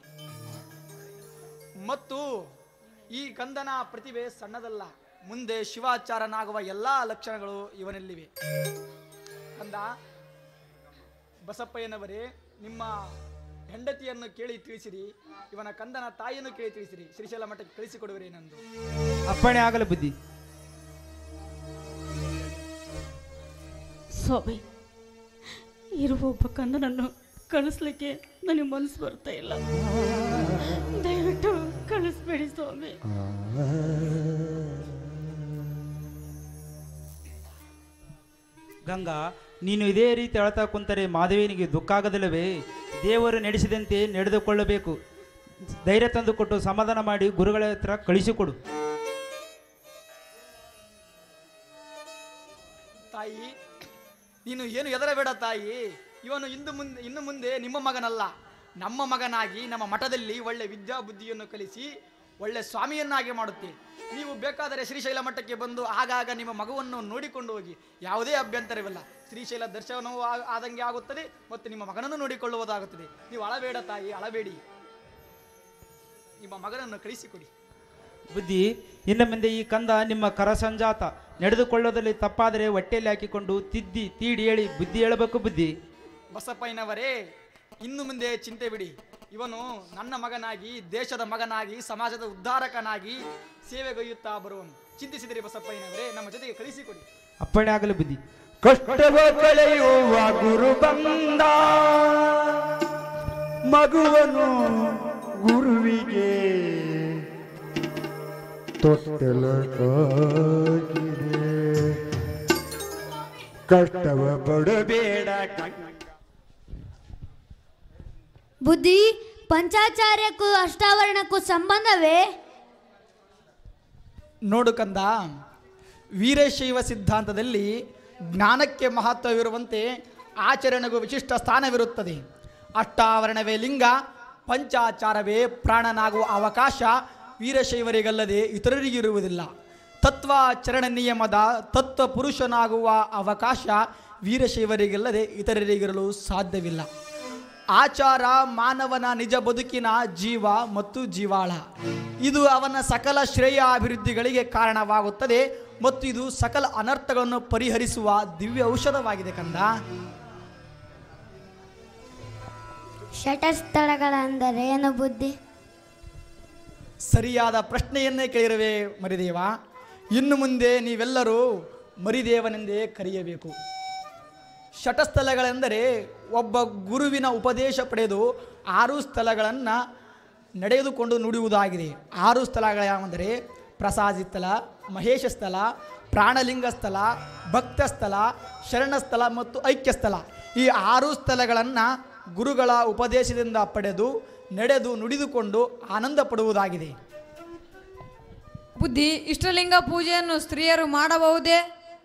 ಮತ್ತು ಈ ಕಂದನ ಪ್ರತಿಭೆ ಸಣ್ಣದಲ್ಲ ಮುಂದೆ ಶಿವಾಚಾರನಾಗುವ ಎಲ್ಲಾ ಲಕ್ಷಣಗಳು ಇವನಲ್ಲಿವೆ ಕಂದ ಬಸಪ್ಪಯ್ಯನವರೇ ನಿಮ್ಮ ಹೆಂಡತಿಯನ್ನು ಕೇಳಿ ತಿಳಿಸಿರಿ ಇವನ ಕಂದನ ತಾಯಿಯನ್ನು ಕೇಳಿ ತಿಳಿಸಿರಿ ಶ್ರೀಶೈಲ ಮಠಕ್ಕೆ ಕಳಿಸಿಕೊಡುವಿರೇನೆಂದು ಅಪ್ಪಣೆ ಆಗಲ್ಲ ಬುದ್ಧಿ ಸ್ವಾಮಿ ಇರುವ ಒಬ್ಬ ಕಂದನನ್ನು ಕಳಿಸ್ಲಿಕ್ಕೆ ನನಗೆ ಮನಸ್ಸು ಬರ್ತಾ ಇಲ್ಲ ದಯವಿಟ್ಟು ಕಳಿಸ್ಬೇಡಿ ಸ್ವಾಮಿ ಗಂಗಾ ನೀನು ಇದೇ ರೀತಿ ಅಳ್ತಾ ಕುಂತರೆ ಮಾಧವಿನಿಗೆ ದುಃಖ ಆಗದಿಲ್ಲವೇ ದೇವರು ನಡೆಸಿದಂತೆ ನಡೆದುಕೊಳ್ಳಬೇಕು ಧೈರ್ಯ ತಂದುಕೊಟ್ಟು ಸಮಾಧಾನ ಮಾಡಿ ಗುರುಗಳ ಹತ್ರ ಕಳಿಸಿಕೊಡು ತಾಯಿ ನೀನು ಏನು ಹೆದರಬೇಡ ತಾಯಿ ಇವನು ಇಂದು ಮುಂದೆ ಇನ್ನು ಮುಂದೆ ನಿಮ್ಮ ಮಗನಲ್ಲ ನಮ್ಮ ಮಗನಾಗಿ ನಮ್ಮ ಮಠದಲ್ಲಿ ಒಳ್ಳೆ ವಿದ್ಯಾ ಬುದ್ಧಿಯನ್ನು ಕಲಿಸಿ ಒಳ್ಳೆ ಸ್ವಾಮಿಯನ್ನಾಗಿ ಮಾಡುತ್ತೆ ನೀವು ಬೇಕಾದರೆ ಶ್ರೀಶೈಲ ಮಠಕ್ಕೆ ಬಂದು ಆಗಾಗ ನಿಮ್ಮ ಮಗುವನ್ನು ನೋಡಿಕೊಂಡು ಹೋಗಿ ಯಾವುದೇ ಅಭ್ಯಂತರವಿಲ್ಲ ಶ್ರೀಶೈಲ ದರ್ಶನವೂ ಆ- ಆದಂಗೆ ಆಗುತ್ತದೆ ಮತ್ತು ನಿಮ್ಮ ಮಗನನ್ನು ನೋಡಿಕೊಳ್ಳುವುದಾಗುತ್ತದೆ ನೀವು ಅಳಬೇಡ ತಾಯಿ ಅಳಬೇಡಿ ನಿಮ್ಮ ಮಗನನ್ನು ಕಳಿಸಿಕೊಡಿ ಬುದ್ಧಿ ಇನ್ನು ಮುಂದೆ ಈ ಕಂದ ನಿಮ್ಮ ಕರ ಸಂಜಾತ ನಡೆದುಕೊಳ್ಳೋದಲ್ಲಿ ತಪ್ಪಾದರೆ ಹೊಟ್ಟೆಯಲ್ಲಿ ಹಾಕಿಕೊಂಡು ತಿದ್ದಿ ತೀಡಿ ಹೇಳಿ ಬುದ್ಧಿ ಹೇಳಬೇಕು ಬುದ್ಧಿ ಬಸಪ್ಪಯ್ಯನವರೇ ಇನ್ನು ಮುಂದೆ ಚಿಂತೆ ಬಿಡಿ ಇವನು ನನ್ನ ಮಗನಾಗಿ ದೇಶದ ಮಗನಾಗಿ ಸಮಾಜದ ಉದ್ಧಾರಕನಾಗಿ ಸೇವೆಗೈಯುತ್ತಾ ಬರುವನು ಚಿಂತಿಸಿದಿರಿ ಬಸಪ್ಪಯ್ಯನವರೇ ನಮ್ಮ ಜೊತೆಗೆ ಕಳಿಸಿಕೊಡಿ ಅಪ್ಪಣೆ ಆಗಲಿ ಬುದ್ಧಿ ಕಷ್ಟವ ಕಳೆಯುವ ಗುರು ಬಂದ ಮಗುವನು ಗುರುವಿಗೆ ತೊಟ್ಟಲ ಕಾಗಿದೆ ಕಷ್ಟವ ಪಡಬೇಡ ಬುದ್ಧಿ ಪಂಚಾಚಾರ್ಯಕ್ಕೂ ಅಷ್ಟಾವರಣಕ್ಕೂ ಸಂಬಂಧವೇ ನೋಡು ಕಂದ ವೀರಶೈವ ಸಿದ್ಧಾಂತದಲ್ಲಿ ಜ್ಞಾನಕ್ಕೆ ಮಹತ್ವವಿರುವಂತೆ ಆಚರಣೆಗೂ ವಿಶಿಷ್ಟ ಸ್ಥಾನವಿರುತ್ತದೆ ಅಷ್ಟಾವರಣವೇ ಲಿಂಗ ಪಂಚಾಚಾರವೇ ಪ್ರಾಣನಾಗುವ ಅವಕಾಶ ವೀರಶೈವರಿಗಲ್ಲದೆ ಇತರರಿಗಿರುವುದಿಲ್ಲ ತತ್ವಾಚರಣ ನಿಯಮದ ತತ್ವ ಪುರುಷನಾಗುವ ಅವಕಾಶ ವೀರಶೈವರಿಗಲ್ಲದೆ ಇತರರಿಗಿರಲು ಸಾಧ್ಯವಿಲ್ಲ ಆಚಾರ ಮಾನವನ ನಿಜ ಬದುಕಿನ ಜೀವ ಮತ್ತು ಜೀವಾಳ ಇದು ಅವನ ಸಕಲ ಶ್ರೇಯ ಅಭಿವೃದ್ಧಿಗಳಿಗೆ ಕಾರಣವಾಗುತ್ತದೆ ಮತ್ತು ಇದು ಸಕಲ ಅನರ್ಥಗಳನ್ನು ಪರಿಹರಿಸುವ ದಿವ್ಯ ಔಷಧವಾಗಿದೆ ಕಂದ ಶಟಸ್ಥಳಗಳೆಂದರೆ ಏನು ಬುದ್ಧಿ ಸರಿಯಾದ ಪ್ರಶ್ನೆಯನ್ನೇ ಕೇಳಿರುವೆ ಮರಿದೇವ ಇನ್ನು ಮುಂದೆ ನೀವೆಲ್ಲರೂ ಮರಿದೇವನೆಂದೇ ಕರೆಯಬೇಕು ಶಟಸ್ಥಲಗಳೆಂದರೆ ಒಬ್ಬ ಗುರುವಿನ ಉಪದೇಶ ಪಡೆದು ಆರು ಸ್ಥಳಗಳನ್ನು ನಡೆದುಕೊಂಡು ನುಡಿಯುವುದಾಗಿದೆ ಆರು ಸ್ಥಳಗಳೆಂದರೆ ಪ್ರಸಾದಿ ಸ್ಥಳ ಮಹೇಶ ಸ್ಥಳ ಪ್ರಾಣಲಿಂಗ ಸ್ಥಳ ಭಕ್ತ ಸ್ಥಳ ಶರಣ ಸ್ಥಳ ಮತ್ತು ಐಕ್ಯ ಸ್ಥಳ ಈ ಆರು ಸ್ಥಳಗಳನ್ನು ಗುರುಗಳ ಉಪದೇಶದಿಂದ ಪಡೆದು ನಡೆದು ನುಡಿದುಕೊಂಡು ಆನಂದ ಪಡುವುದಾಗಿದೆ ಬುದ್ಧಿ ಇಷ್ಟಲಿಂಗ ಪೂಜೆಯನ್ನು ಸ್ತ್ರೀಯರು ಮಾಡಬಹುದೇ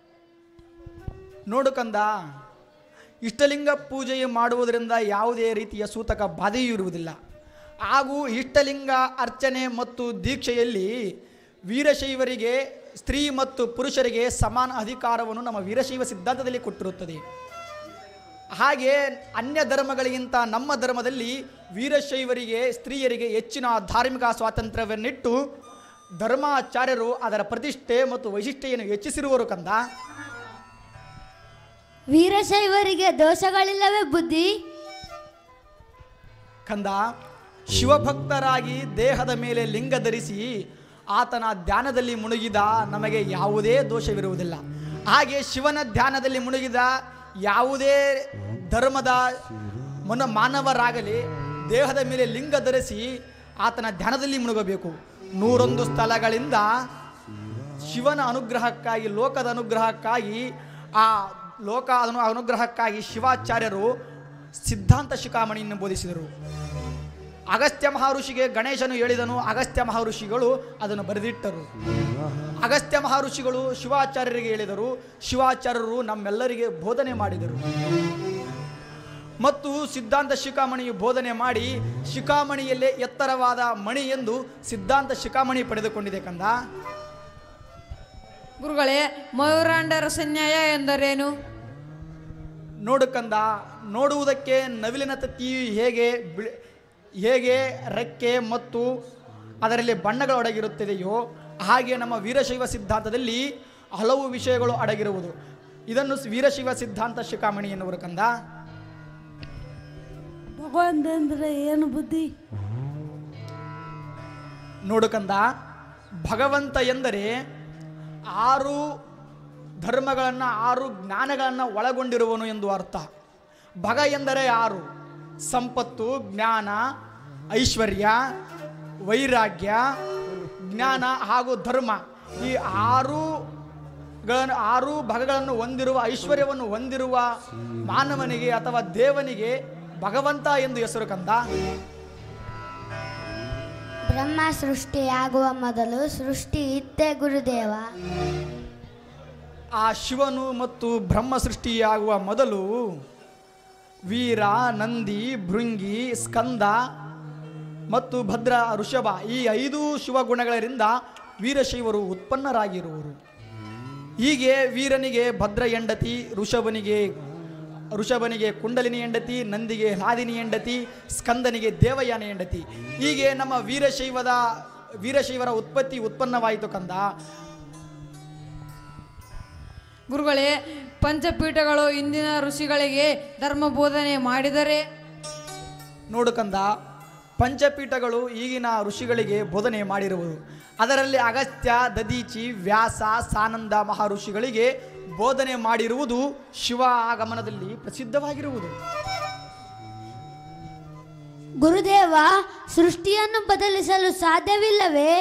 ನೋಡು ಕಂದ ಇಷ್ಟಲಿಂಗ ಪೂಜೆಯು ಮಾಡುವುದರಿಂದ ಯಾವುದೇ ರೀತಿಯ ಸೂತಕ ಬಾಧೆಯೂ ಇರುವುದಿಲ್ಲ ಹಾಗೂ ಇಷ್ಟಲಿಂಗ ಅರ್ಚನೆ ಮತ್ತು ದೀಕ್ಷೆಯಲ್ಲಿ ವೀರಶೈವರಿಗೆ ಸ್ತ್ರೀ ಮತ್ತು ಪುರುಷರಿಗೆ ಸಮಾನ ಅಧಿಕಾರವನ್ನು ನಮ್ಮ ವೀರಶೈವ ಸಿದ್ಧಾಂತದಲ್ಲಿ ಕೊಟ್ಟಿರುತ್ತದೆ ಹಾಗೆ ಅನ್ಯ ಧರ್ಮಗಳಿಗಿಂತ ನಮ್ಮ ಧರ್ಮದಲ್ಲಿ ವೀರಶೈವರಿಗೆ ಸ್ತ್ರೀಯರಿಗೆ ಹೆಚ್ಚಿನ ಧಾರ್ಮಿಕ ಸ್ವಾತಂತ್ರ್ಯವನ್ನಿಟ್ಟು ಧರ್ಮಾಚಾರ್ಯರು ಅದರ ಪ್ರತಿಷ್ಠೆ ಮತ್ತು ವೈಶಿಷ್ಟ್ಯವನ್ನು ಹೆಚ್ಚಿಸಿರುವರು ಕಂದ ವೀರಶೈವರಿಗೆ ದೋಷಗಳಿಲ್ಲವೇ ಬುದ್ಧಿ ಕಂದ ಶಿವಭಕ್ತರಾಗಿ ದೇಹದ ಮೇಲೆ ಲಿಂಗ ಧರಿಸಿ ಆತನ ಧ್ಯಾನದಲ್ಲಿ ಮುಳುಗಿದ ನಮಗೆ ಯಾವುದೇ ದೋಷವಿರುವುದಿಲ್ಲ ಹಾಗೆ ಶಿವನ ಧ್ಯಾನದಲ್ಲಿ ಮುಳುಗಿದ ಯಾವುದೇ ಧರ್ಮದ ಮನ ಮಾನವರಾಗಲಿ ದೇಹದ ಮೇಲೆ ಲಿಂಗ ಧರಿಸಿ ಆತನ ಧ್ಯಾನದಲ್ಲಿ ಮುಳುಗಬೇಕು ನೂರೊಂದು ಸ್ಥಳಗಳಿಂದ ಶಿವನ ಅನುಗ್ರಹಕ್ಕಾಗಿ ಲೋಕದ ಅನುಗ್ರಹಕ್ಕಾಗಿ ಆ ಲೋಕ ಅನು ಅನುಗ್ರಹಕ್ಕಾಗಿ ಶಿವಾಚಾರ್ಯರು ಸಿದ್ಧಾಂತ ಶಿಖಾಮಣಿಯನ್ನು ಬೋಧಿಸಿದರು ಅಗಸ್ತ್ಯ ಮಹರ್ಷಿಗೆ ಗಣೇಶನು ಹೇಳಿದನು ಅಗಸ್ತ್ಯ ಮಹರ್ಷಿಗಳು ಅದನ್ನು ಬರೆದಿಟ್ಟರು ಅಗಸ್ತ್ಯ ಮಹರ್ಷಿಗಳು ಶಿವಾಚಾರ್ಯರಿಗೆ ಹೇಳಿದರು ಶಿವಾಚಾರ್ಯರು ನಮ್ಮೆಲ್ಲರಿಗೆ ಬೋಧನೆ ಮಾಡಿದರು ಮತ್ತು ಸಿದ್ಧಾಂತ ಶಿಖಾಮಣಿಯು ಬೋಧನೆ ಮಾಡಿ ಶಿಖಾಮಣಿಯಲ್ಲೇ ಎತ್ತರವಾದ ಮಣಿ ಎಂದು ಸಿದ್ಧಾಂತ ಶಿಖಾಮಣಿ ಪಡೆದುಕೊಂಡಿದೆ ಕಂದ ಗುರುಗಳೇ ಮಯೂರಾಂಡರ ಸನ್ಯಾಯ ಎಂದರೇನು ನೋಡು ಕಂದ ನೋಡುವುದಕ್ಕೆ ನವಿಲಿನ ತತ್ತಿಯು ಹೇಗೆ ಬಿಳಿ ಹೇಗೆ ರೆಕ್ಕೆ ಮತ್ತು ಅದರಲ್ಲಿ ಬಣ್ಣಗಳು ಅಡಗಿರುತ್ತದೆಯೋ ಹಾಗೆ ನಮ್ಮ ವೀರಶೈವ ಸಿದ್ಧಾಂತದಲ್ಲಿ ಹಲವು ವಿಷಯಗಳು ಅಡಗಿರುವುದು ಇದನ್ನು ವೀರಶೈವ ಸಿದ್ಧಾಂತ ಶಿಖಾಮಣಿ ಎನ್ನುವರು ಕಂದ ಭಗವಂತ ಅಂದ್ರೆ ಏನು ಬುದ್ಧಿ ನೋಡು ಕಂದ ಭಗವಂತ ಎಂದರೆ ಆರು ಧರ್ಮಗಳನ್ನು ಆರು ಜ್ಞಾನಗಳನ್ನು ಒಳಗೊಂಡಿರುವನು ಎಂದು ಅರ್ಥ ಭಗ ಎಂದರೆ ಆರು ಸಂಪತ್ತು ಜ್ಞಾನ ಐಶ್ವರ್ಯ ವೈರಾಗ್ಯ ಜ್ಞಾನ ಹಾಗೂ ಧರ್ಮ ಈ ಆರು ಗಳನ್ನು ಆರು ಭಾಗಗಳನ್ನು ಹೊಂದಿರುವ ಐಶ್ವರ್ಯವನ್ನು ಹೊಂದಿರುವ ಮಾನವನಿಗೆ ಅಥವಾ ದೇವನಿಗೆ ಭಗವಂತ ಎಂದು ಹೆಸರು ಕಂದ ಬ್ರಹ್ಮ ಸೃಷ್ಟಿಯಾಗುವ ಮೊದಲು ಸೃಷ್ಟಿ ಇತ್ತೇ ಗುರುದೇವ ಆ ಶಿವನು ಮತ್ತು ಬ್ರಹ್ಮ ಸೃಷ್ಟಿಯಾಗುವ ಮೊದಲು ವೀರ ನಂದಿ ಭೃಂಗಿ ಸ್ಕಂದ ಮತ್ತು ಭದ್ರ ಋಷಭ ಈ ಐದು ಶಿವಗುಣಗಳಿಂದ ವೀರಶೈವರು ಉತ್ಪನ್ನರಾಗಿರುವರು ಹೀಗೆ ವೀರನಿಗೆ ಭದ್ರ ಹೆಂಡತಿ ಋಷಭನಿಗೆ ಋಷಭನಿಗೆ ಕುಂಡಲಿನಿ ಹೆಂಡತಿ ನಂದಿಗೆ ಹಾದಿನಿ ಹೆಂಡತಿ ಸ್ಕಂದನಿಗೆ ದೇವಯಾನ ಹೆಂಡತಿ ಹೀಗೆ ನಮ್ಮ ವೀರಶೈವದ ವೀರಶೈವರ ಉತ್ಪತ್ತಿ ಉತ್ಪನ್ನವಾಯಿತು ಕಂದ ಗುರುಗಳೇ ಪಂಚಪೀಠಗಳು ಇಂದಿನ ಋಷಿಗಳಿಗೆ ಧರ್ಮ ಬೋಧನೆ ಮಾಡಿದರೆ ನೋಡು ಕಂದ ಪಂಚಪೀಠಗಳು ಈಗಿನ ಋಷಿಗಳಿಗೆ ಬೋಧನೆ ಮಾಡಿರುವುದು ಅದರಲ್ಲಿ ಅಗಸ್ತ್ಯ ದದೀಚಿ ವ್ಯಾಸ ಸಾನಂದ ಮಹರ್ಷಿಗಳಿಗೆ ಬೋಧನೆ ಮಾಡಿರುವುದು ಶಿವ ಆಗಮನದಲ್ಲಿ ಪ್ರಸಿದ್ಧವಾಗಿರುವುದು ಗುರುದೇವ ಸೃಷ್ಟಿಯನ್ನು ಬದಲಿಸಲು ಸಾಧ್ಯವಿಲ್ಲವೇ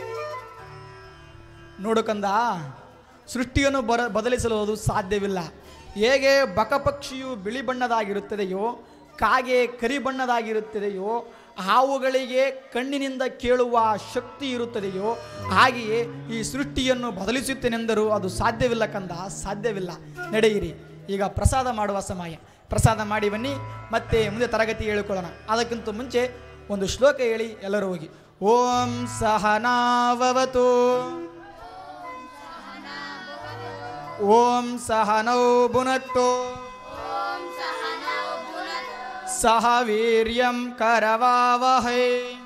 ನೋಡು ಕಂದ ಸೃಷ್ಟಿಯನ್ನು ಬರ ಬದಲಿಸಲು ಅದು ಸಾಧ್ಯವಿಲ್ಲ ಹೇಗೆ ಬಕಪಕ್ಷಿಯು ಬಿಳಿ ಬಣ್ಣದಾಗಿರುತ್ತದೆಯೋ ಕಾಗೆ ಕರಿ ಬಣ್ಣದಾಗಿರುತ್ತದೆಯೋ ಹಾವುಗಳಿಗೆ ಕಣ್ಣಿನಿಂದ ಕೇಳುವ ಶಕ್ತಿ ಇರುತ್ತದೆಯೋ ಹಾಗೆಯೇ ಈ ಸೃಷ್ಟಿಯನ್ನು ಬದಲಿಸುತ್ತೇನೆಂದರೂ ಅದು ಸಾಧ್ಯವಿಲ್ಲ ಕಂದ ಸಾಧ್ಯವಿಲ್ಲ ನಡೆಯಿರಿ ಈಗ ಪ್ರಸಾದ ಮಾಡುವ ಸಮಯ ಪ್ರಸಾದ ಮಾಡಿ ಬನ್ನಿ ಮತ್ತೆ ಮುಂದೆ ತರಗತಿ ಹೇಳಿಕೊಳ್ಳೋಣ ಅದಕ್ಕಿಂತ ಮುಂಚೆ ಒಂದು ಶ್ಲೋಕ ಹೇಳಿ ಎಲ್ಲರೂ ಹೋಗಿ ಓಂ ಸಹನಾವವತು ಓಂ ಸಹನೌ ಭುನಕ್ತು ಸಹ ವೀರ್ಯಂ ಕರವಾವಹೈ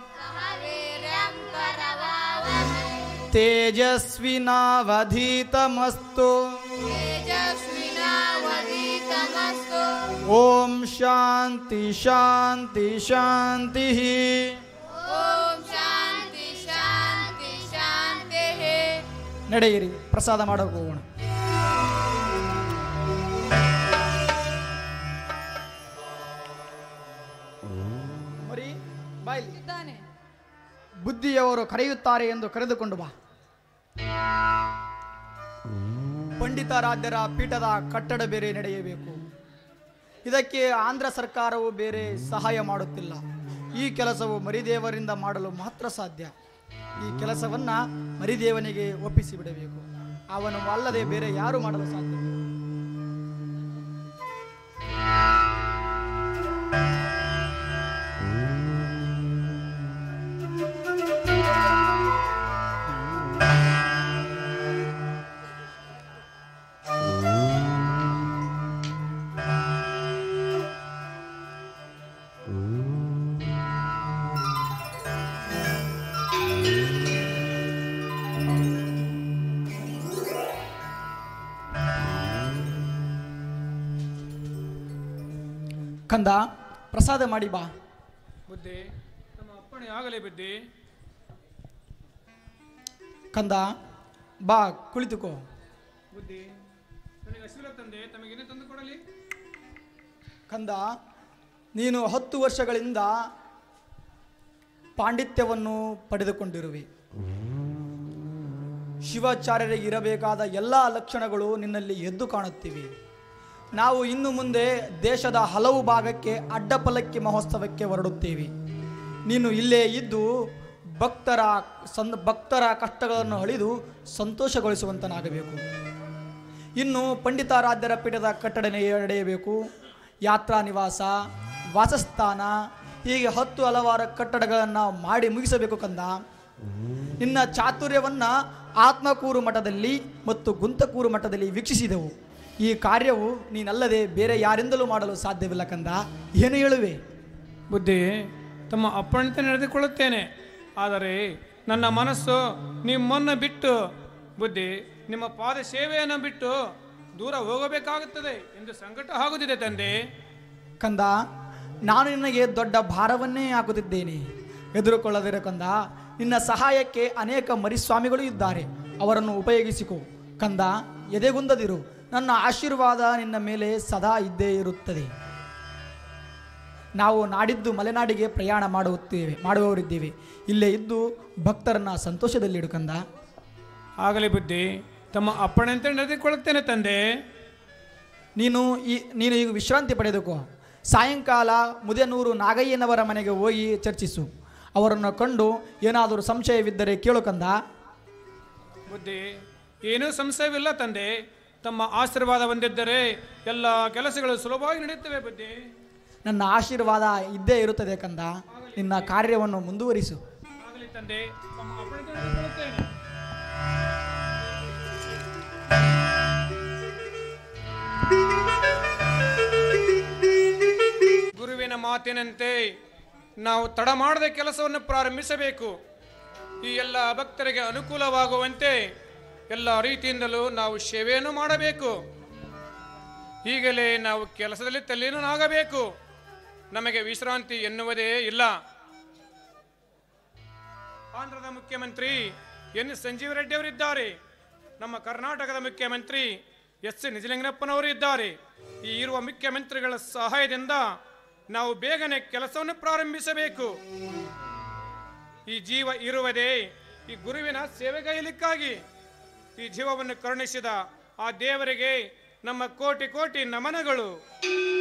ತೇಜಸ್ವಿನಾವಧೀತಮಸ್ತು ಓಂ ಶಾಂತಿ ಶಾಂತಿ ಶಾಂತಿ ನಡೆಯಿರಿ ಪ್ರಸಾದ ಮಾಡೋಕೆ ಹೋಗೋಣ ಮರಿ ಬಾಯ್ಲಿ ಬುದ್ಧಿಯವರು ಕರೆಯುತ್ತಾರೆ ಎಂದು ಕರೆದುಕೊಂಡು ಬಾ ಪಂಡಿತಾರಾಧ್ಯರ ಪೀಠದ ಕಟ್ಟಡ ಬೇರೆ ನಡೆಯಬೇಕು ಇದಕ್ಕೆ ಆಂಧ್ರ ಸರ್ಕಾರವು ಬೇರೆ ಸಹಾಯ ಮಾಡುತ್ತಿಲ್ಲ ಈ ಕೆಲಸವು ಮರಿದೇವರಿಂದ ಮಾಡಲು ಮಾತ್ರ ಸಾಧ್ಯ ಈ ಕೆಲಸವನ್ನ ಮರಿದೇವನಿಗೆ ಒಪ್ಪಿಸಿ ಬಿಡಬೇಕು ಅವನು ಅಲ್ಲದೆ ಬೇರೆ ಯಾರು ಮಾಡಲು ಸಾಧ್ಯ ಕಂದ ಪ್ರಸಾದ ಮಾಡಿ ಬಾ ಬುದ್ಧಿ ನಮ್ಮ ಅಪ್ಪಣೆ ಆಗಲೇ ಬುದ್ಧಿ ಕಂದ ಬಾ ಕುಳಿತುಕೋ ಬುದ್ಧಿ ನನಗೆ ಹಸಿಲ ತಂದೆ ತಮಗೇನೇ ತಂದು ಕೊಡಲಿ ಕಂದ ನೀನು ಹತ್ತು ವರ್ಷಗಳಿಂದ ಪಾಂಡಿತ್ಯವನ್ನು ಪಡೆದುಕೊಂಡಿರುವೆ ಶಿವಾಚಾರ್ಯರಿಗೆ ಇರಬೇಕಾದ ಎಲ್ಲ ಲಕ್ಷಣಗಳು ನಿನ್ನಲ್ಲಿ ಎದ್ದು ಕಾಣುತ್ತಿವೆ ನಾವು ಇನ್ನು ಮುಂದೆ ದೇಶದ ಹಲವು ಭಾಗಕ್ಕೆ ಅಡ್ಡಪಲ್ಲಕ್ಕಿ ಮಹೋತ್ಸವಕ್ಕೆ ಹೊರಡುತ್ತೇವೆ ನೀನು ಇಲ್ಲೇ ಇದ್ದು ಭಕ್ತರ ಸಂ ಭಕ್ತರ ಕಷ್ಟಗಳನ್ನು ಅಳಿದು ಸಂತೋಷಗೊಳಿಸುವಂತನಾಗಬೇಕು ಇನ್ನು ಪಂಡಿತಾರಾಧ್ಯರ ಪೀಠದ ಕಟ್ಟಡ ನಡೆಯಬೇಕು ಯಾತ್ರಾ ನಿವಾಸ ವಾಸಸ್ಥಾನ ಹೀಗೆ ಹತ್ತು ಹಲವಾರು ಕಟ್ಟಡಗಳನ್ನು ಮಾಡಿ ಮುಗಿಸಬೇಕು ಕಂದ ನಿನ್ನ ಚಾತುರ್ಯವನ್ನು ಆತ್ಮಕೂರು ಮಠದಲ್ಲಿ ಮತ್ತು ಗುಂತಕೂರು ಮಠದಲ್ಲಿ ವೀಕ್ಷಿಸಿದೆವು ಈ ಕಾರ್ಯವು ನೀನಲ್ಲದೆ ಬೇರೆ ಯಾರಿಂದಲೂ ಮಾಡಲು ಸಾಧ್ಯವಿಲ್ಲ ಕಂದ ಏನು ಹೇಳುವೆ ಬುದ್ಧಿ ತಮ್ಮ ಅಪ್ಪಣತೆ ನಡೆದುಕೊಳ್ಳುತ್ತೇನೆ ಆದರೆ ನನ್ನ ಮನಸ್ಸು ನಿಮ್ಮನ್ನು ಬಿಟ್ಟು ಬುದ್ಧಿ ನಿಮ್ಮ ಪಾದ ಸೇವೆಯನ್ನು ಬಿಟ್ಟು ದೂರ ಹೋಗಬೇಕಾಗುತ್ತದೆ ಎಂದು ಸಂಕಟ ಆಗುತ್ತಿದೆ ತಂದೆ ಕಂದ ನಾನು ನಿನಗೆ ದೊಡ್ಡ ಭಾರವನ್ನೇ ಹಾಕುತ್ತಿದ್ದೇನೆ ಹೆದರುಕೊಳ್ಳದಿರ ಕಂದ ನಿನ್ನ ಸಹಾಯಕ್ಕೆ ಅನೇಕ ಮರಿಸ್ವಾಮಿಗಳು ಇದ್ದಾರೆ ಅವರನ್ನು ಉಪಯೋಗಿಸಿಕೊ ಕಂದ ಎದೆಗುಂದದಿರು ನನ್ನ ಆಶೀರ್ವಾದ ನಿನ್ನ ಮೇಲೆ ಸದಾ ಇದ್ದೇ ಇರುತ್ತದೆ ನಾವು ನಾಡಿದ್ದು ಮಲೆನಾಡಿಗೆ ಪ್ರಯಾಣ ಮಾಡುತ್ತೇವೆ ಮಾಡುವವರಿದ್ದೇವೆ ಇಲ್ಲೇ ಇದ್ದು ಭಕ್ತರನ್ನ ಸಂತೋಷದಲ್ಲಿಡು ಕಂದ ಆಗಲಿ ಬುದ್ಧಿ ತಮ್ಮ ಅಪ್ಪಣೆಯಂತೆ ನಡೆದುಕೊಳ್ಳುತ್ತೇನೆ ತಂದೆ ನೀನು ಈ ನೀನು ಈಗ ವಿಶ್ರಾಂತಿ ಪಡೆದುಕೋ ಸಾಯಂಕಾಲ ಮುದೇನೂರು ನಾಗಯ್ಯನವರ ಮನೆಗೆ ಹೋಗಿ ಚರ್ಚಿಸು ಅವರನ್ನು ಕಂಡು ಏನಾದರೂ ಸಂಶಯವಿದ್ದರೆ ಕೇಳು ಕಂದ ಬುದ್ಧಿ ಏನೂ ಸಂಶಯವಿಲ್ಲ ತಂದೆ ತಮ್ಮ ಆಶೀರ್ವಾದ ಹೊಂದಿದ್ದರೆ ಎಲ್ಲ ಕೆಲಸಗಳು ಸುಲಭವಾಗಿ ನಡೆಯುತ್ತವೆ ಬುದ್ಧಿ ನನ್ನ ಆಶೀರ್ವಾದ ಇದ್ದೇ ಇರುತ್ತದೆ ಕಂದ ನಿನ್ನ ಕಾರ್ಯವನ್ನು ಮುಂದುವರಿಸು ಆಗಲಿ ತಂದೆ ತಮ್ಮ ಅಪ್ಪಣೆಯಂತೆ ನಡೆದುಕೊಳ್ಳುತ್ತೇನೆ ಗುರುವಿನ ಮಾತಿನಂತೆ ನಾವು ತಡ ಮಾಡದೆ ಕೆಲಸವನ್ನು ಪ್ರಾರಂಭಿಸಬೇಕು ಈ ಎಲ್ಲ ಭಕ್ತರಿಗೆ ಅನುಕೂಲವಾಗುವಂತೆ ಎಲ್ಲ ರೀತಿಯಿಂದಲೂ ನಾವು ಸೇವೆಯನ್ನು ಮಾಡಬೇಕು ಈಗಲೇ ನಾವು ಕೆಲಸದಲ್ಲಿ ತಲ್ಲೀನನಾಗಬೇಕು ನಮಗೆ ವಿಶ್ರಾಂತಿ ಎನ್ನುವುದೇ ಇಲ್ಲ ಆಂಧ್ರದ ಮುಖ್ಯಮಂತ್ರಿ ಎನ್ ಸಂಜೀವ ರೆಡ್ಡಿ ಅವರಿದ್ದಾರೆ ನಮ್ಮ ಕರ್ನಾಟಕದ ಮುಖ್ಯಮಂತ್ರಿ ಎಸ್ ನಿಜಲಿಂಗನಪ್ಪನವರು ಇದ್ದಾರೆ ಈ ಇರುವ ಮುಖ್ಯಮಂತ್ರಿಗಳ ಸಹಾಯದಿಂದ ನಾವು ಬೇಗನೆ ಕೆಲಸವನ್ನು ಪ್ರಾರಂಭಿಸಬೇಕು ಈ ಜೀವ ಇರುವುದೇ ಈ ಗುರುವಿನ ಸೇವೆಗೈಲಿಕ್ಕಾಗಿ ಈ ಜೀವವನ್ನು ಕರುಣಿಸಿದ ಆ ದೇವರಿಗೆ ನಮ್ಮ ಕೋಟಿ ಕೋಟಿ ನಮನಗಳು